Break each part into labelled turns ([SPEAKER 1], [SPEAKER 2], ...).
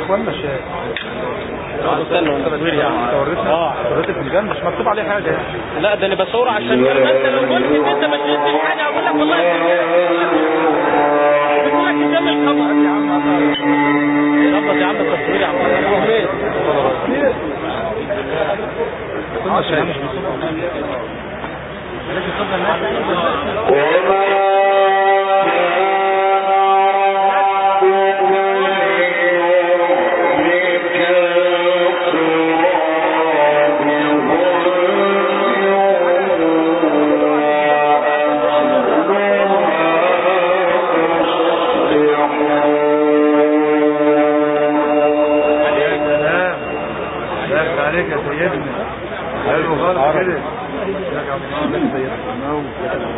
[SPEAKER 1] اخواننا الشاي
[SPEAKER 2] استنى وانت تصوير يعني
[SPEAKER 1] انت وريتنا
[SPEAKER 2] اه
[SPEAKER 1] وريت الفنجان مش مكتوب عليه حاجه يعني
[SPEAKER 2] لا ده انا بصور عشان لما انت لو قلت ان انت ما شربتش حاجه اقول لك والله بيقول لك كمل الخبر
[SPEAKER 1] يا عم
[SPEAKER 2] ظبط يا عم التصوير يا عم
[SPEAKER 1] كنا الشاي مش يا سلام الله عليك يا سيدنا حلو خالص كده ازيك يا عبد الله سيدنا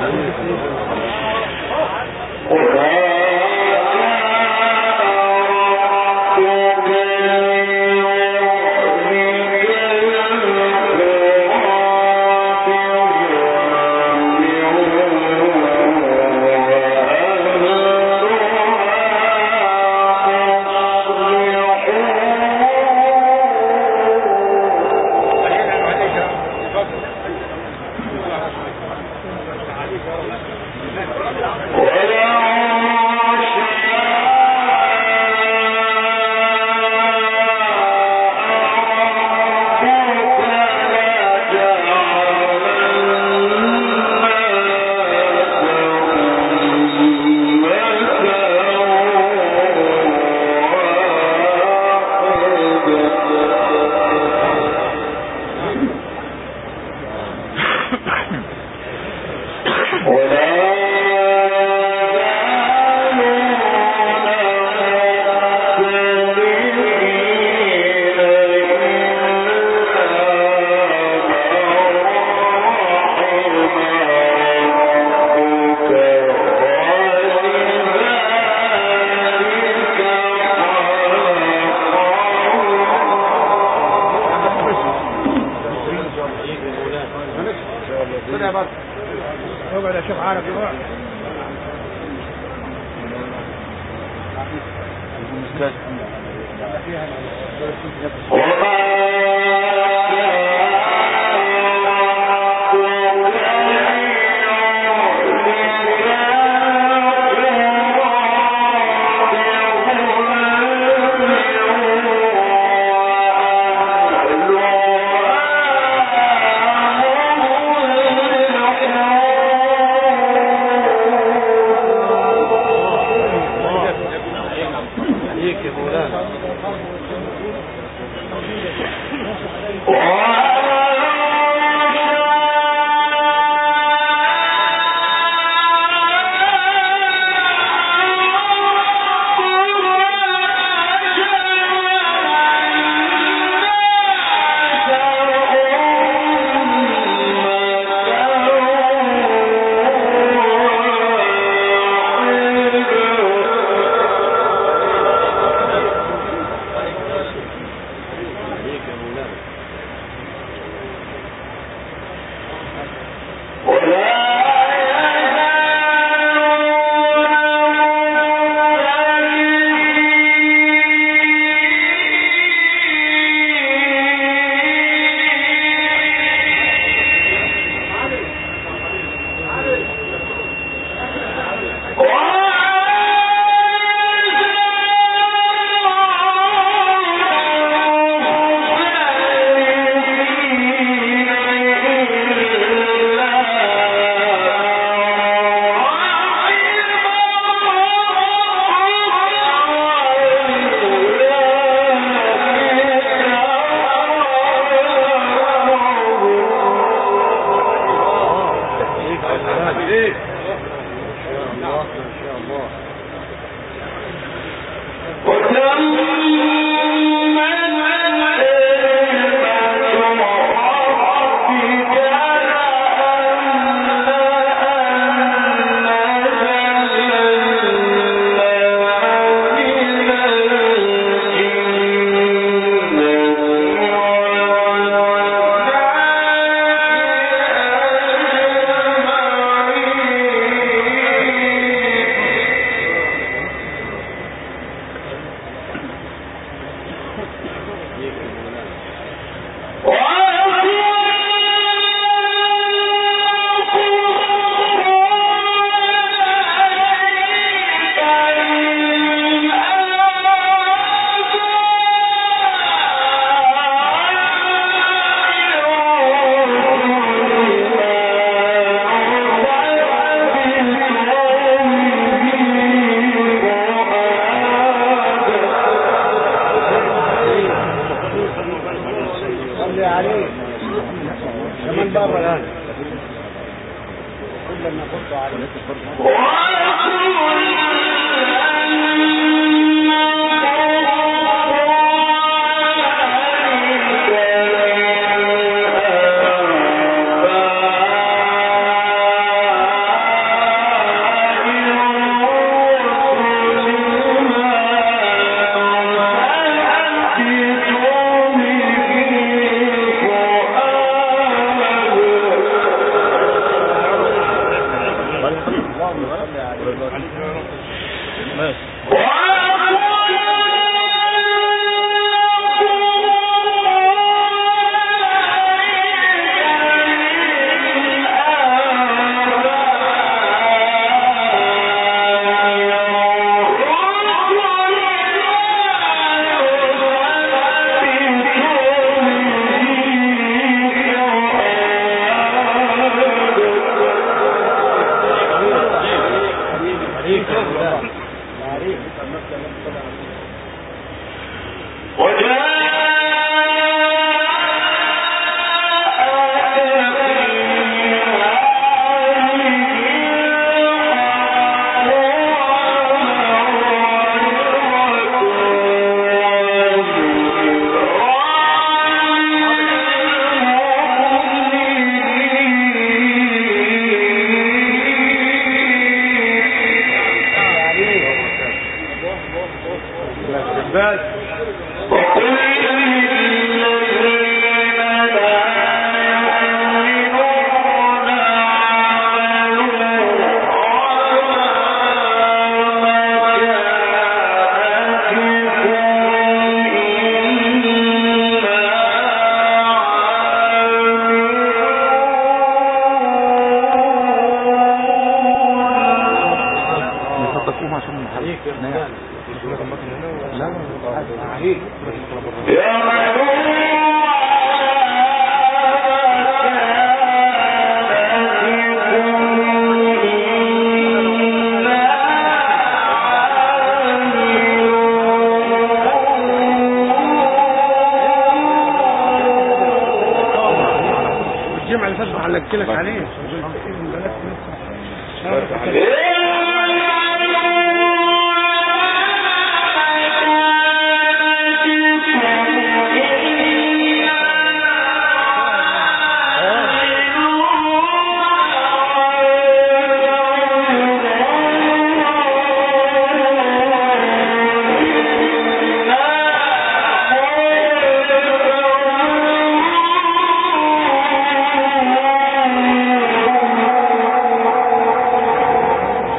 [SPEAKER 1] خد يا بطل اقعد اشوف عارف يروح عليك يا مولانا عليك ان شاء الله ان شاء الله
[SPEAKER 3] الجمعة اللي فاتت علقت لك عليه
[SPEAKER 4] Thank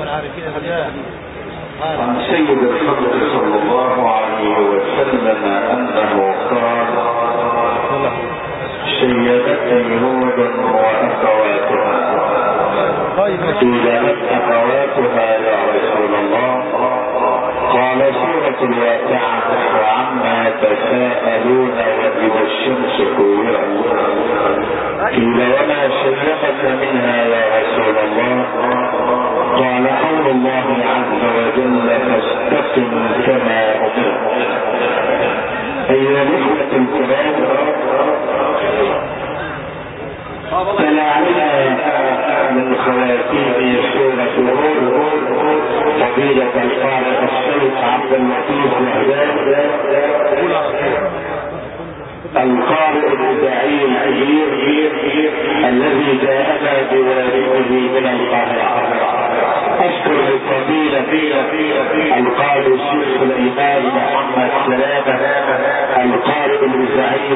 [SPEAKER 4] عن سيد الخلق صلى الله عليه وسلم انه قال شيدتني هود واخواتها قيل من اخواتها يا رسول الله قال سورة الواقعة وعما تساءلون وإذا الشمس كورت قيل وما شيقك منها يا رسول الله قال قول الله عز وجل فاستقم كما أمرت أيها الإخوة الكرام تلاعبنا من خواتيم سورة هود فضيلة القارئ الشيخ عبد اللطيف الهداد القارئ الداعي الكبير الذي جاءنا بوالده من القاهرة اشكر بالفضيلة القارئ الشيخ الامام محمد سلامة القارئ الزعيم